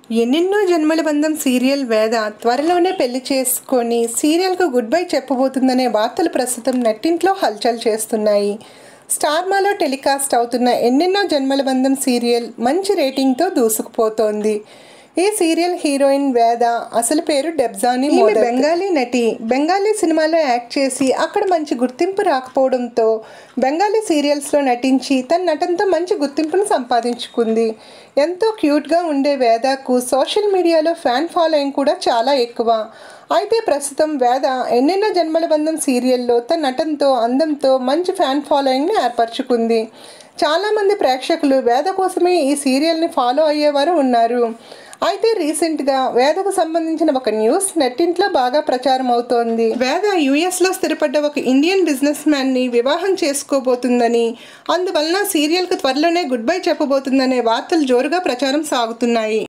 ఎన్నెన్నో జన్మల బంధం సీరియల్ వేద త్వరలోనే పెళ్లి చేసుకొని సీరియల్కు గుడ్ బై చెప్పబోతుందనే వార్తలు ప్రస్తుతం నెట్టింట్లో హల్చల్ చేస్తున్నాయి స్టార్మాలో టెలికాస్ట్ అవుతున్న ఎన్నెన్నో జన్మల బంధం సీరియల్ మంచి రేటింగ్తో దూసుకుపోతోంది ఈ సీరియల్ హీరోయిన్ వేద అసలు పేరు డెబ్జాని ఈమె బెంగాలీ నటి బెంగాలీ సినిమాలో యాక్ట్ చేసి అక్కడ మంచి గుర్తింపు రాకపోవడంతో బెంగాలీ సీరియల్స్లో నటించి తన నటనతో మంచి గుర్తింపును సంపాదించుకుంది ఎంతో క్యూట్గా ఉండే వేదకు సోషల్ మీడియాలో ఫ్యాన్ ఫాలోయింగ్ కూడా చాలా ఎక్కువ అయితే ప్రస్తుతం వేద ఎన్నెన్నో జన్మల బంధం సీరియల్లో తన నటనతో అందంతో మంచి ఫ్యాన్ ఫాలోయింగ్ని ఏర్పరచుకుంది చాలామంది ప్రేక్షకులు వేద కోసమే ఈ సీరియల్ని ఫాలో అయ్యేవారు ఉన్నారు అయితే రీసెంట్గా వేదకు సంబంధించిన ఒక న్యూస్ నెట్టింట్లో బాగా ప్రచారం అవుతోంది వేద యుఎస్లో స్థిరపడ్డ ఒక ఇండియన్ బిజినెస్ మ్యాన్ని వివాహం చేసుకోబోతుందని అందువలన సీరియల్కు త్వరలోనే గుడ్ బై చెప్పబోతుందనే వార్తలు జోరుగా ప్రచారం సాగుతున్నాయి